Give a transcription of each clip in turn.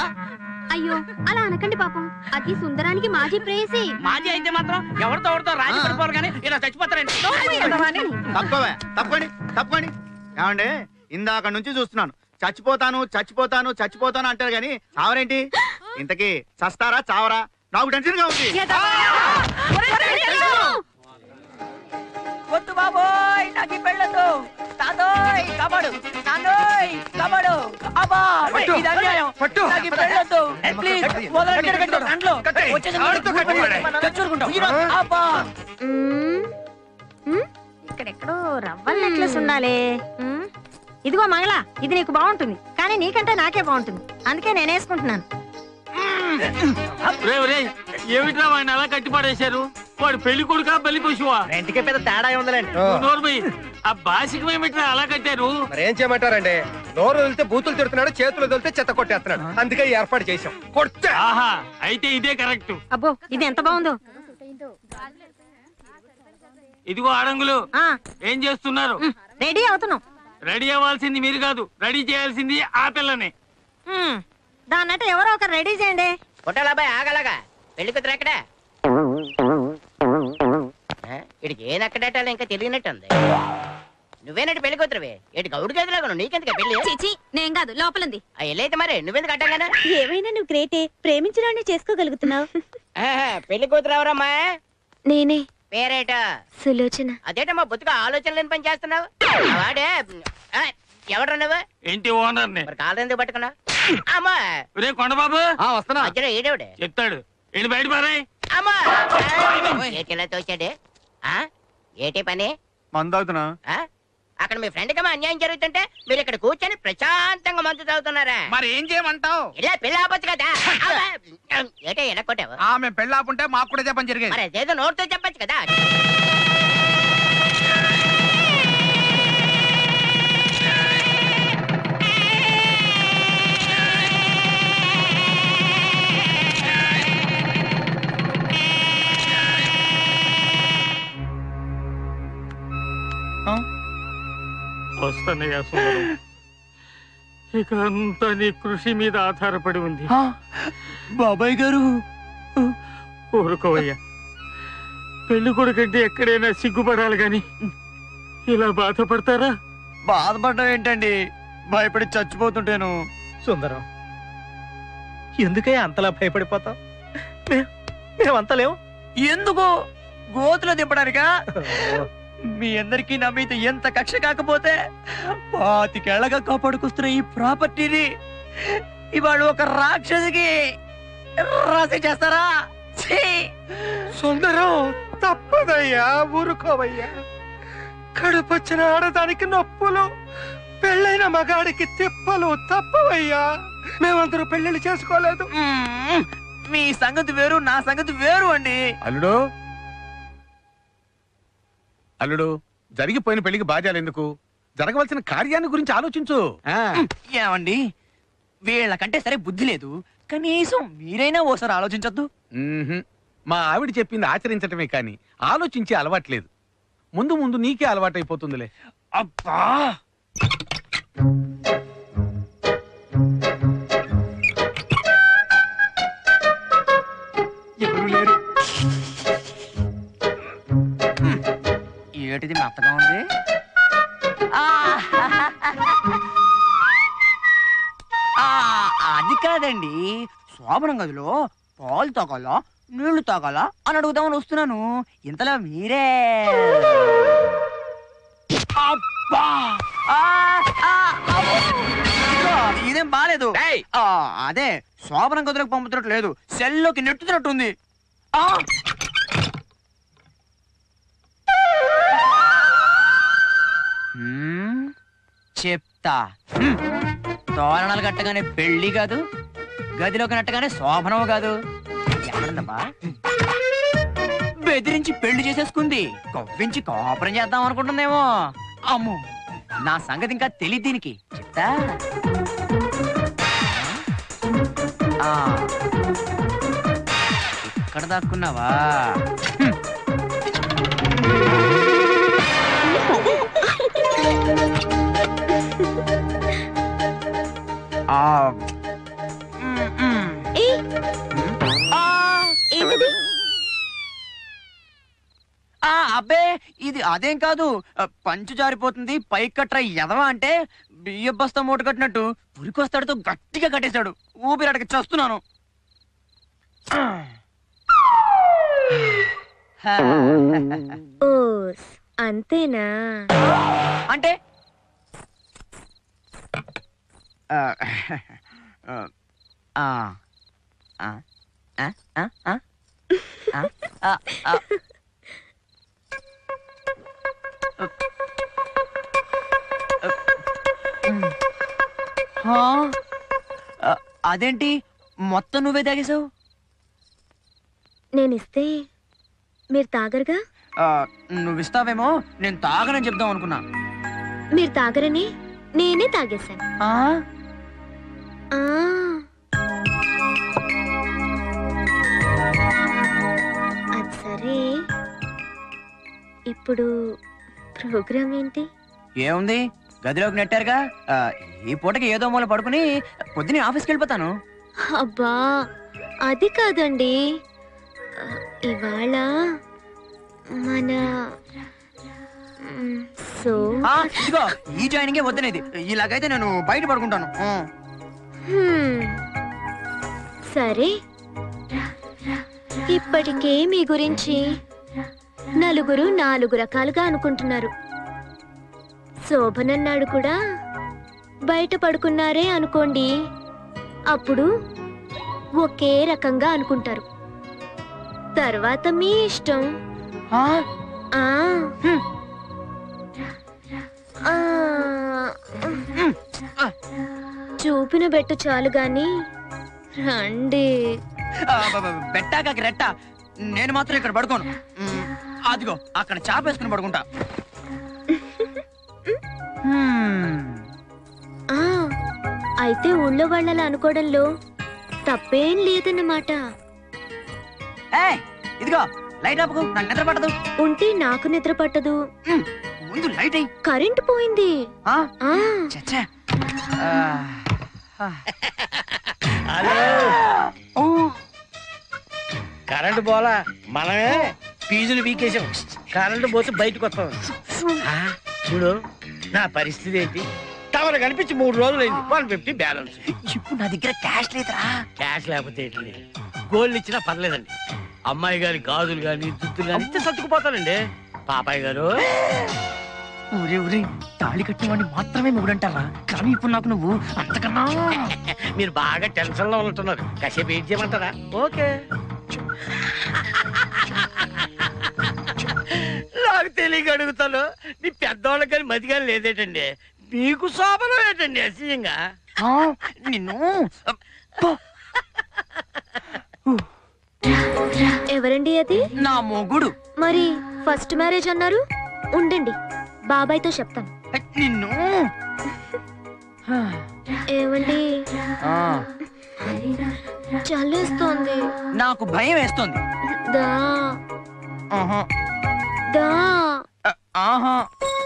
అయ్యో అలా అనకండి పాపం అది సుందరానికి మాజీ ప్రేయసి మాజీ అయితే మాత్రం ఎవరితో ఎవరితో రాజీ పడిపోరు కానీ ఇలా చచ్చిపోతారండి తప్పుకోవే తప్పుకోండి తప్పుకోండి ఏమండి ఇందాక నుంచి చూస్తున్నాను చచ్చిపోతాను చచ్చిపోతాను చచ్చిపోతాను అంటారు కానీ చావరేంటి ఇంతకీ చస్తారా చావరా నాకు టెన్షన్ గా ఉంది వద్దు బాబోయ్ నాకు ఈ పెళ్ళదు తాతోయ్ కబడు నాన్నోయ్ కబడు అబ్బా ఇది అన్యాయం నాకు ఈ పెళ్ళొద్దు ప్లీజ్ వదలండి దాంట్లో వచ్చేసి చచ్చూరుకుంటాం అబ్బా మ్మ్. మ్మ్? ఇక్కడెక్కడో రవ్వల నెక్లెస్ ఉండాలి మ్మ్. ఇదిగో మంగళ ఇది నీకు బాగుంటుంది కానీ నీకంటే నాకే బాగుంటుంది అందుకే నేను వేసుకుంటున్నాను ఏమిట్రా వాడిని అలా కట్టి పడేశారు వాడు పెళ్లి కొడుకా పెళ్లి పశువా ఇంటికే పెద్ద తేడా ఉందిలేండి నోర్మయ్య ఆ బాసికం ఏమిట్రా అలా కట్టారు మరి ఏం చేయమంటారండి నోరు వదిలితే బూతులు తిడుతున్నాడు చేతులు వదిలితే చెత్త కొట్టేస్తున్నాడు అందుకే ఈ ఏర్పాటు చేశాం కొట్టే ఆహా అయితే ఇదే కరెక్ట్ అబ్బో ఇది ఎంత బాగుందో ఇదిగో ఆడంగులు ఆ ఏం చేస్తున్నారు మ్మ్. రెడీ అవుతున్నాం రెడీ అవ్వాల్సింది మీరు కాదు రెడీ చేయాల్సింది ఆ పిల్లని మ్మ్. దాన్నట్టు ఎవరో ఒకరు రెడీ చేయండి కొట్టాలబ్బాయి ఆగలగా పెళ్లి కూతురు ఎక్కడ ఇడికి ఏ నక్కడేటాలో ఇంకా తెలియనట్టుంది నువ్వేనట్టు పెళ్లి కూతురువే ఇటు గౌడు గదిలాగా నీకెందుకు పెళ్లి చిచి నేను కాదు లోపలింది ఆ ఎల్లైతే మరి నువ్వెందుకు అడ్డంగానే ఏమైనా నువ్వు గ్రేటే ప్రేమించడాన్ని చేసుకోగలుగుతున్నావు ఆహా, పెళ్లి కూతురు ఎవరమ్మా నేనే పేరేట సులోచన అదేటమ్మా బొత్తుగా ఆలోచన లేని పని చేస్తున్నావు వాడే ఆ, ఎవడ్రా నువ్వు ఏంటి ఓనర్ని మరి కాలు ఎందుకు పట్టుకున్నావు అమ్మా రే కొండబాబు వస్తున్నా మధ్యలో ఏడేవిడే చెప్తాడు వెళ్ళి బయట పారాయ్ అమ్మా ఏటిలా తోచాడే ఆ ఏటి పని మందు అవుతున్నా ఆ అక్కడ మీ ఫ్రెండ్ కమా అన్యాయం జరుగుతుంటే మీరు ఇక్కడ కూర్చొని ప్రశాంతంగా మందు తాగుతున్నారా మరి ఏం చేయమంటావు ఇలా పిల్ల ఆపొచ్చు కదా అబ్బా! ఏటే ఎలా కొట్టావు ఆమె పెళ్ళాపుంటే మాకు కూడా చెప్పని జరిగేది మరి అదేదో నోటితో చెప్పొచ్చు కదా వస్తానయ్యా సుందరం ఇక అంతా నీ కృషి మీద ఆధారపడి ఉంది బాబాయ్ గారు ఊరుకోవయ్యా పెళ్లి కొడుకంటే ఎక్కడైనా సిగ్గుపడాలి గాని ఇలా బాధపడతారా బాధపడ్డం ఏంటండి భయపడి చచ్చిపోతుంటేను సుందరం ఎందుకయ్యా అంతలా భయపడిపోతావు మేమంతా లేవు ఎందుకు గోతులో దింపడానికా మీ అందరికీ నా మీద ఎంత కక్ష కాకపోతే పాతికేళ్లగా కాపాడుకొస్తున్న ఈ ప్రాపర్టీని ఇవాళ ఒక రాక్షసికి రాసి చేస్తారా ఛీ! సుందరం తప్పదయ్యా ఊరుకోవయ్యా కడుపొచ్చిన ఆడదానికి నొప్పులు పెళ్ళైన మగాడికి తిప్పలు తప్పవయ్యా మేమందరూ పెళ్లిళ్ళు చేసుకోలేదు మ్మ్. మీ సంగతి వేరు నా సంగతి వేరు అండి అల్లుడు అల్లుడు జరిగిపోయిన పెళ్లికి బాధ్యాలు ఎందుకు జరగవలసిన కార్యాన్ని గురించి ఆలోచించు ఆ, ఏమండి వీళ్ళకంటే సరే బుద్ధి లేదు కనీసం మీరైనా ఓసారి ఆలోచించొద్దు మ్మ్హ్మ్. మా ఆవిడ చెప్పింది ఆచరించటమే కాని ఆలోచించే అలవాట్లేదు ముందు ముందు నీకే అలవాటైపోతుందిలే అబ్బా ఎవరు లేరు హ్మ్. ఏటిది మెత్తగా ఉంది ఆ! ఆ, అది కాదండి శోభనం గదిలో పాలు తాగాలా నీళ్లు తాగాలా అని అడుగుదామని వస్తున్నాను ఇంతలో మీరే అబ్బా ఆ, ఆ, అబ్బో! ఇదిగో, ఇదేం బాలేదు ఆ, అదే శోభనం గదిలోకి పంపుతున్నట్టు లేదు సెల్లోకి నెట్టుతున్నట్టుంది ఆ! హ్మ్, చెప్తా హ్మ్. తోరణాలు కట్టగానే పెళ్లి కాదు గదిలోకి నట్టగానే శోభనం కాదు ఎక్కడుందమ్మా బెదిరించి పెళ్లి చేసేసుకుంది కవ్వించి కాపురం చేద్దాం అనుకుంటుందేమో అమ్మో నా సంగతి ఇంకా తెలియదు దీనికి చెప్తా ఆ. ఇక్కడ దాక్కున్నావా హ్మ్. ఆ. మ్, మ్. ఏ ఆ, ఏంటిది ఆ, అబ్బే ఇది అదేం కాదు ఆ, పంచు జారిపోతుంది పైకి కట్రా ఎదవా అంటే బియ్య బస్తా మూట కట్టినట్టు పురికొస్తాడుతో గట్టిగా కట్టేశాడు ఊపిరాడకి చస్తున్నాను ఓస్ అంతేనా అంటే ఆ, ఆ, ఆ, ఆ, ఆ, ఆ, ఆ, ఆ, ఆ. ఆ, ఆ, అదేంటి మొత్తం నువ్వే తాగేశావు నేనిస్తే మీరు తాగరుగా ఆ, నువ్వు ఇస్తావేమో నేను తాగనని చెప్దాం అనుకున్నా మీరు తాగరని నేనే తాగేశాను ఆ? ఆ అది సరే ఇప్పుడు ప్రోగ్రామ్ ఏంటి ఏముంది గదిలోకి నెట్టారుగా ఆ, ఈ పూటకి ఏదో మూల పడుకుని పొద్దునే ఆఫీస్కి వెళ్ళిపోతాను అబ్బా అది కాదండి ఆ, ఇవాళ మన మ్, సో ఆ, ఇదిగో ఈ జాయినింగే వద్దనేది ఇలాగైతే నేను బయట పడుకుంటాను ఆ. హ్మ్. సరే ఇప్పటికే మీ గురించి నలుగురు నాలుగు రకాలుగా అనుకుంటున్నారు శోభనన్నాడు కూడా బయట పడుకున్నారే అనుకోండి అప్పుడు ఒకే రకంగా అనుకుంటారు తర్వాత మీ ఇష్టం ఆ, ఆ హ్మ్. ఆ. చూపిన బెట్టు చాలు గాని రండి ఆ, బ- బ- బెట్టాక రెట్ట నేను మాత్రం ఇక్కడ పడుకోను మ్, అదిగో అక్కడ చాప వేసుకుని పడుకుంటా హ్మ్. ఆ అయితే ఊళ్ళో వాళ్ళలా అనుకోవడంలో తప్పేం లేదన్నమాట ఏయ్, ఇదిగో లైట్ ఆపుకు నాకు నిద్ర పడదు ఉంటే నాకు నిద్ర పట్టదు మ్, ముందు లైట్ అయ్యి కరెంటు పోయింది ఆ, ఆ చచ్చా ఆ, ఆ. ఓ, కరెంటు పోలా మనమే ఫీజులు వీకేసాం కరెంటు పోతే బయటకు వస్తాం ఆ, చూడు నా పరిస్థితి ఏంటి టవర్ కనిపించి మూడు రోజులైంది వన్ ఫిఫ్టీ బ్యాలెన్స్ ఇప్పుడు నా దగ్గర క్యాష్ లేదురా క్యాష్ లేకపోతే ఏంటి గోల్డ్ ఇచ్చినా పర్లేదండి అమ్మాయి గారి గాజులు గాని దుద్దులు గాని ఇస్తే సర్దుకుపోతానండి పాపాయ్ గారు ఊరే ఊరే తాళి కట్టినవాడిని మాత్రమే మొగుడంటారా కానీ ఇప్పుడు నాకు నువ్వు అంతకన్నా మీరు బాగా టెన్షన్ లో ఉంటున్నారు కాసేపు ఏం చేయమంటారా ఓకే నాకు తెలియక అడుగుతాను మీ పెద్దవాళ్ళకి కానీ మతి కానీ లేదేటండి మీకు శోభనం ఏంటండి అసహ్యంగా ఆ, నిన్ను పో, ఎవరండి అది నా మొగుడు మరి ఫస్ట్ మ్యారేజ్ అన్నారు ఉండండి బాబాయ్తో చెప్తాను నిన్ను ఏమండి ఆ, చల్లేస్తోంది నాకు భయం వేస్తుంది దా ఆహా దా ఆ, ఆహా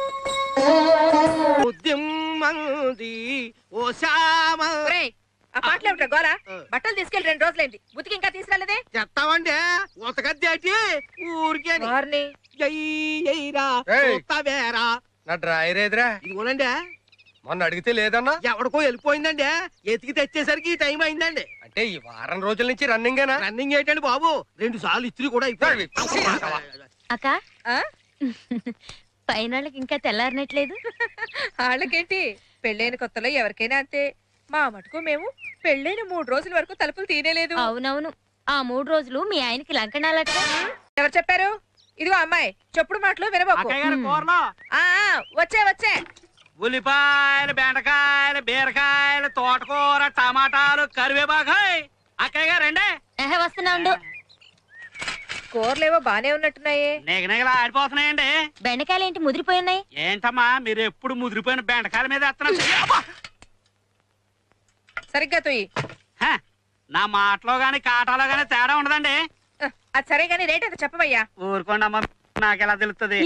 ఉద్యమంది ఓ శ్యామ ఆ పాటలు ఏమిట్రా గోరా బట్టలు తీసుకెళ్లి రెండు రోజులైంది ఉతికి ఇంకా తీసుకెళ్ళదే చెత్తామండి ఉతకద్దేటి ఊరికే వారిని ఏయ్. నా డ్రాయర్ ఏదిరా ఇదిగోనండి మొన్న అడిగితే లేదన్నా ఎవడికో వెళ్ళిపోయిందండి ఎతికి తెచ్చేసరికి ఈ టైం అయిందండి అంటే ఈ వారం రోజుల నుంచి రన్నింగేనా రన్నింగ్ ఏంటండి బాబు రెండు సార్లు ఇస్త్రీ కూడా అయిపోయింది అక్క ఆ? పైన ఇంకా తెల్లారినట్లేదు వాళ్ళకేంటి పెళ్ళైన కొత్తలో ఎవరికైనా అంతే మా మటుకు మేము పెళ్ళైన మూడు రోజుల వరకు తలుపులు తీనేలేదు అవునవును ఆ మూడు రోజులు మీ ఆయనకి లంకణాలట ఎవరు చెప్పారు ఇదిగో అమ్మాయి చెప్పుడు మాటలు వినబోకు అక్కయ్య గారి కూరలో ఆ, ఆ, వచ్చే వచ్చే ఉల్లిపాయలు బెండకాయలు బీరకాయలు తోటకూర టమాటాలు కరివేపాకాయ్ అక్కయ్య గారండి ఎహ వస్తున్నా ఉండు కూరలేవో బానే ఉన్నట్టున్నాయే నిగనిగలా ఆడిపోతున్నాయండి బెండకాయలు ఏంటి ముదిరిపోయి ఏంటమ్మా మీరు ఎప్పుడు ముదిరిపోయిన బెండకాయల మీద ఎత్తనా సరిగ్గా తొయ్యి నా మాటలో గాని కాటాలో గాని తేడా ఉండదండి ఆ, అది సరే గానీ రేట్ ఎంత చెప్పవయ్యా ఊరుకోండి అమ్మా నాకెలా తెలుస్తుంది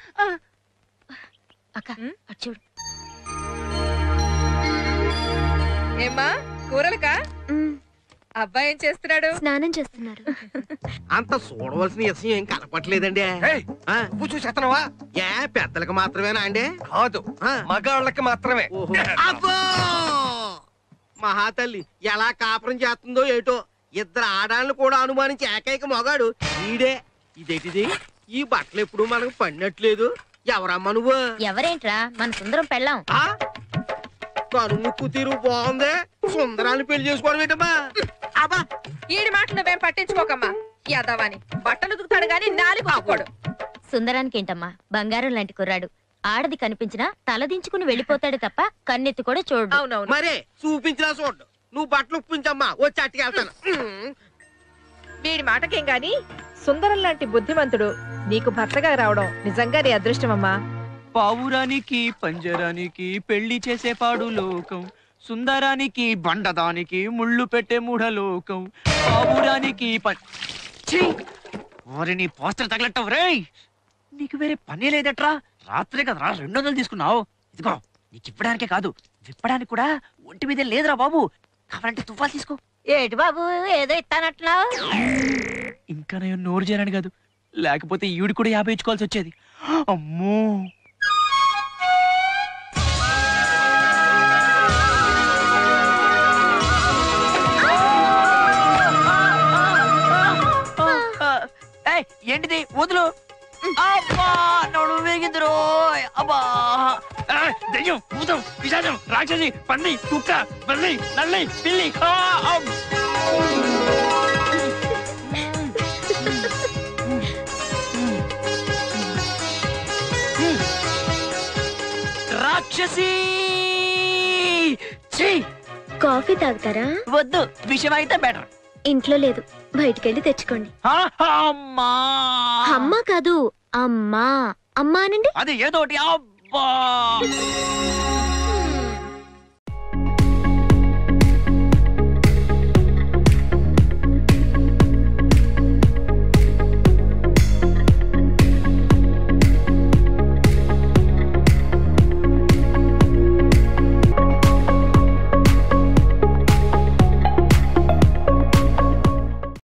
అక్క ఉమ్. అటు చూడు ఏమ్మా కూరలకా ఉమ్, అబ్బాయి ఏం చేస్తున్నాడు స్నానం చేస్తున్నారు అంత చూడవలసిన విషయం ఏం కనపట్లేదండి ఏయ్, ఆ, నువ్వు చూసేస్తున్నావా ఏ పెద్దలకు మాత్రమేనా అండి కాదు ఆ. మగాళ్ళకి మాత్రమే ఓహో. అబ్బో మహాతల్లి ఎలా కాపురం చేస్తుందో ఏటో ఇద్దరు ఆడాలను కూడా అనుమానించి ఏకైక మొగాడు ఈడే ఇదేటిది ఈ బట్టలు ఎప్పుడు మనకు పడినట్లేదు ఎవరమ్మా నువ్వు ఎవరేంట్రా మన సుందరం పెళ్ళాం ఆ? కను ముక్కు తీరు బాగుంది సుందరాన్ని పెళ్లి చేసుకోవడం ఏంటమ్మా అబ్బా ఈడి మాటలు నువ్వేం పట్టించుకోకమ్మా యాదవాని బట్టలు ఉతుకుతాడు గాని నాలుగు ఉతుక్కోడు సుందరానికి ఏంటమ్మా బంగారం లాంటి కుర్రాడు ఆడది కనిపించినా తలదించుకుని వెళ్ళిపోతాడు తప్ప కన్నెత్తి కూడా చూడు అవునవును మరే చూపించినా చూడు నువ్వు బట్టలు ఉప్పించమ్మా వచ్చి అట్టుకెళ్తాను వీడి మాటకేం గాని సుందరం లాంటి బుద్ధిమంతుడు నీకు భర్తగా రావడం నిజంగా నీ అదృష్టమమ్మా పావురానికి పంజరానికి పెళ్లి చేసే పాడు లోకం సుందరానికి బండదానికి ముళ్ళు పెట్టే మూఢలోకం పావురానికి పం- ఛీ! ఓరి నీ పోస్టర్ తగలట్టవు రేయ్ నీకు వేరే పనే లేదట్రా రాత్రే కదరా రెండు వందలు తీసుకున్నావు ఇదిగో నీకు ఇవ్వడానికే కాదు విప్పడానికి కూడా ఒంటి మీద లేదురా బాబు కావాలంటే తుఫాలు తీసుకో ఏటి బాబు ఏదో ఇస్తానట్టున్నావు ఇంకా నేను నోరు చేరాను కాదు లేకపోతే ఈవిడ కూడా యాభై ఇచ్చుకోవాల్సి వచ్చేది అమ్మో ఏయ్, ఏంటిది వదులు అబ్బా నడు వేగిందిరో అబ్బా ఏయ్, దెయ్యం భూతం పిశాచం రాక్షసి పంది కుక్క బల్లి నల్లి పిల్లి ఆ, అమ్. రాక్షసి ఛీ! కాఫీ తాగుతారా వద్దు విషయం అయితే బెటర్ ఇంట్లో లేదు బయటికెళ్ళి తెచ్చుకోండి అమ్మా అమ్మ కాదు అమ్మా అమ్మా అనండి అది ఏదోటి అబ్బా